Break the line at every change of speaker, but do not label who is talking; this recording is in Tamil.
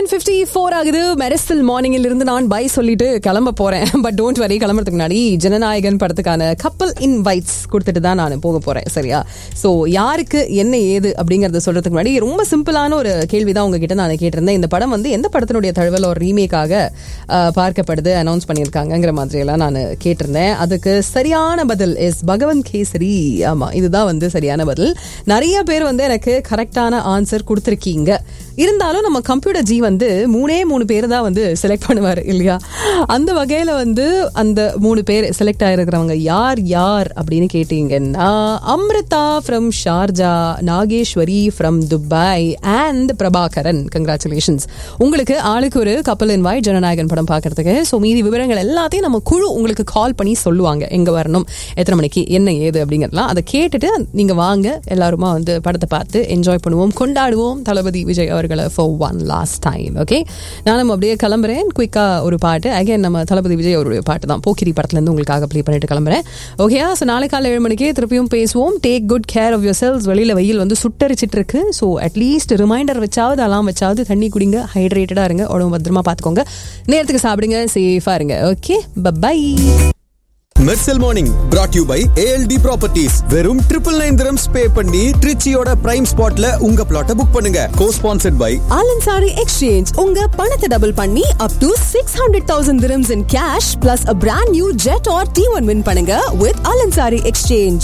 நைன் ஃபிஃப்டி ஃபோர் ஆகுது மெரிசல் மார்னிங்கில் இருந்து நான் பை சொல்லிட்டு கிளம்ப போறேன் பட் டோன்ட் வரி கிளம்புறதுக்கு முன்னாடி ஜனநாயகன் படத்துக்கான கப்பல் இன்வைட்ஸ் கொடுத்துட்டு தான் நான் போக போறேன் சரியா ஸோ யாருக்கு என்ன ஏது அப்படிங்கறத சொல்றதுக்கு முன்னாடி ரொம்ப சிம்பிளான ஒரு கேள்வி தான் உங்ககிட்ட நான் கேட்டிருந்தேன் இந்த படம் வந்து எந்த படத்தினுடைய தழுவல் ஒரு ரீமேக்காக பார்க்கப்படுது அனௌன்ஸ் பண்ணியிருக்காங்கங்கிற மாதிரி எல்லாம் நான் கேட்டிருந்தேன் அதுக்கு சரியான பதில் எஸ் பகவந்த் கேசரி ஆமா இதுதான் வந்து சரியான பதில் நிறைய பேர் வந்து எனக்கு கரெக்டான ஆன்சர் கொடுத்துருக்கீங்க இருந்தாலும் நம்ம கம்ப்யூட்டர் ஜி வந்து மூணே மூணு பேர் தான் வந்து செலக்ட் பண்ணுவார் இல்லையா அந்த வகையில் வந்து அந்த மூணு பேர் செலக்ட் ஆகிருக்கிறவங்க யார் யார் அப்படின்னு கேட்டீங்கன்னா Amritha from Sharjah Nageswari from Dubai and Prabhakaran congratulations உங்களுக்கு ஆளுக்கு ஒரு கப்பல் இன்வாய்ட் ஜனநாயகன் படம் பார்க்கறதுக்கு ஸோ மீதி விவரங்கள் எல்லாத்தையும் நம்ம குழு உங்களுக்கு கால் பண்ணி சொல்லுவாங்க எங்கே வரணும் எத்தனை மணிக்கு என்ன ஏது அப்படிங்கிறதுலாம் அதை கேட்டுட்டு நீங்கள் வாங்க எல்லாருமா வந்து படத்தை பார்த்து என்ஜாய் பண்ணுவோம் கொண்டாடுவோம் தளபதி விஜய் அவர்களை for one last time okay நானும் அப்படியே கிளம்புறேன் குயிக்காக ஒரு பாட்டு அகைன் நம்ம தளபதி விஜய் அவருடைய பாட்டு தான் போக்கிரி படத்துலேருந்து உங்களுக்காக ப்ளே பண்ணிட்டு கிளம்புறேன் ஓகேயா ஸோ நாளை காலை ஏழு மணிக்கே திருப்பியும் பேசுவோம் take good care of yourselves வெளியில் வெயில் வந்து சுட்டரிச்சிட்டு இருக்கு ஸோ அட்லீஸ்ட் ரிமைண்டர் வச்சாவது அலாம் வச்சாவது தண்ணி குடிங்க ஹைட்ரேட்டடாக இருங்க உடம்பு பத்திரமா பார்த்துக்கோங்க நேரத்துக்கு சாப்பிடுங்க சேஃபாக இருங்க okay bye
Mersal morning brought you by ALT properties வெறும் ட்ரிபிள் நைன் திரம்ஸ் பே பண்ணி ட்ரிச்சியோட பிரைம் ஸ்பாட்ல உங்க பிளாட்டை புக் பண்ணுங்க co-sponsored by
Alansari exchange உங்க பணத்தை டபுள் பண்ணி up to six hundred thousand dirhams in cash plus a brand new Jetour T one win பண்ணுங்க வித் ஆலன்சாரி எக்ஸ்சேஞ்ச்